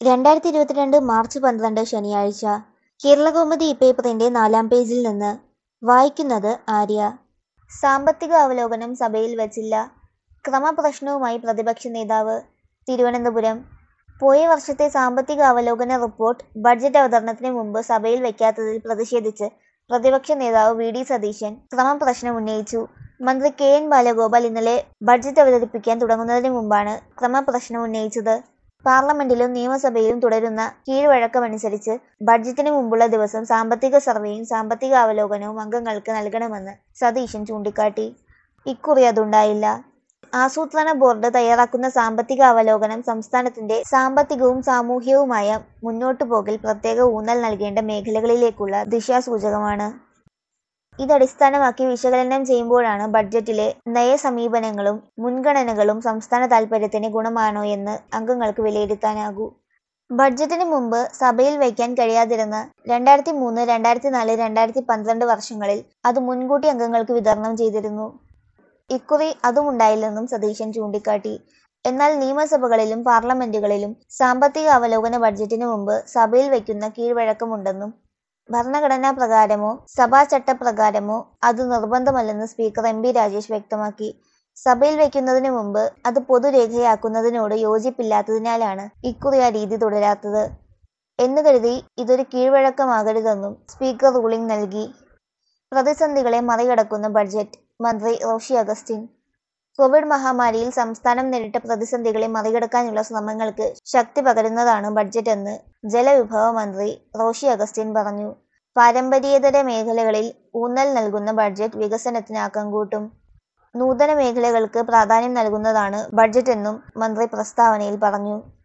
രണ്ടായിരത്തി ഇരുപത്തിരണ്ട് മാർച്ച് പന്ത്രണ്ട് ശനിയാഴ്ച കേരളകൗമുദി പേപ്പറിന്റെ നാലാം പേജിൽ നിന്ന് വായിക്കുന്നത് ആര്യ സാമ്പത്തിക അവലോകനം സഭയിൽ വച്ചില്ല ക്രമപ്രശ്നവുമായി പ്രതിപക്ഷ നേതാവ് തിരുവനന്തപുരം പോയ വർഷത്തെ സാമ്പത്തിക അവലോകന റിപ്പോർട്ട് ബഡ്ജറ്റ് അവതരണത്തിന് മുമ്പ് സഭയിൽ വയ്ക്കാത്തതിൽ പ്രതിഷേധിച്ച് പ്രതിപക്ഷ നേതാവ് വി ഡി സതീശൻ ക്രമപ്രശ്നം ഉന്നയിച്ചു മന്ത്രി കെ എൻ ബാലഗോപാൽ ഇന്നലെ ബഡ്ജറ്റ് അവതരിപ്പിക്കാൻ തുടങ്ങുന്നതിന് മുമ്പാണ് ക്രമപ്രശ്നം ഉന്നയിച്ചത് പാർലമെന്റിലും നിയമസഭയിലും തുടരുന്ന കീഴ്വഴക്കമനുസരിച്ച് ബഡ്ജറ്റിന് മുമ്പുള്ള ദിവസം സാമ്പത്തിക സർവേയും സാമ്പത്തിക അവലോകനവും അംഗങ്ങൾക്ക് നൽകണമെന്ന് സതീശൻ ചൂണ്ടിക്കാട്ടി ഇക്കുറി അതുണ്ടായില്ല ആസൂത്രണ ബോർഡ് തയ്യാറാക്കുന്ന സാമ്പത്തിക അവലോകനം സംസ്ഥാനത്തിന്റെ സാമ്പത്തികവും സാമൂഹ്യവുമായ മുന്നോട്ടുപോകൽ പ്രത്യേക ഊന്നൽ നൽകേണ്ട മേഖലകളിലേക്കുള്ള ദിശാസൂചകമാണ് ഇതടിസ്ഥാനമാക്കി വിശകലനം ചെയ്യുമ്പോഴാണ് ബഡ്ജറ്റിലെ നയസമീപനങ്ങളും മുൻഗണനകളും സംസ്ഥാന താൽപര്യത്തിന് ഗുണമാണോ എന്ന് അംഗങ്ങൾക്ക് വിലയിരുത്താനാകൂ ബഡ്ജറ്റിന് മുമ്പ് സഭയിൽ വയ്ക്കാൻ കഴിയാതിരുന്ന രണ്ടായിരത്തി മൂന്ന് രണ്ടായിരത്തി നാല് രണ്ടായിരത്തി പന്ത്രണ്ട് വർഷങ്ങളിൽ അത് മുൻകൂട്ടി അംഗങ്ങൾക്ക് വിതരണം ചെയ്തിരുന്നു ഇക്കുറി അതുമുണ്ടായില്ലെന്നും സതീശൻ ചൂണ്ടിക്കാട്ടി എന്നാൽ നിയമസഭകളിലും പാർലമെന്റുകളിലും സാമ്പത്തിക അവലോകന ബഡ്ജറ്റിന് മുമ്പ് സഭയിൽ വയ്ക്കുന്ന കീഴ്വഴക്കമുണ്ടെന്നും ഭരണഘടനാ പ്രകാരമോ സഭാ ചട്ടപ്രകാരമോ അത് നിർബന്ധമല്ലെന്ന് സ്പീക്കർ എം പി രാജേഷ് വ്യക്തമാക്കി സഭയിൽ വയ്ക്കുന്നതിന് മുമ്പ് അത് പൊതുരേഖയാക്കുന്നതിനോട് യോജിപ്പില്ലാത്തതിനാലാണ് ഇക്കുറി ആ രീതി തുടരാത്തത് എന്ന് കരുതി ഇതൊരു കീഴ്വഴക്കമാകരുതെന്നും സ്പീക്കർ റൂളിംഗ് നൽകി പ്രതിസന്ധികളെ മറികടക്കുന്ന ബഡ്ജറ്റ് മന്ത്രി റോഷി അഗസ്റ്റിൻ കോവിഡ് മഹാമാരിയിൽ സംസ്ഥാനം നേരിട്ട പ്രതിസന്ധികളെ മറികടക്കാനുള്ള ശ്രമങ്ങൾക്ക് ശക്തി പകരുന്നതാണ് ബഡ്ജറ്റ് എന്ന് ജലവിഭവ മന്ത്രി റോഷി അഗസ്റ്റിൻ പറഞ്ഞു പാരമ്പര്യേതര മേഖലകളിൽ ഊന്നൽ നൽകുന്ന ബഡ്ജറ്റ് വികസനത്തിന് ആക്കം കൂട്ടും നൂതന മേഖലകൾക്ക് പ്രാധാന്യം നൽകുന്നതാണ് ബഡ്ജറ്റ് എന്നും മന്ത്രി പ്രസ്താവനയിൽ പറഞ്ഞു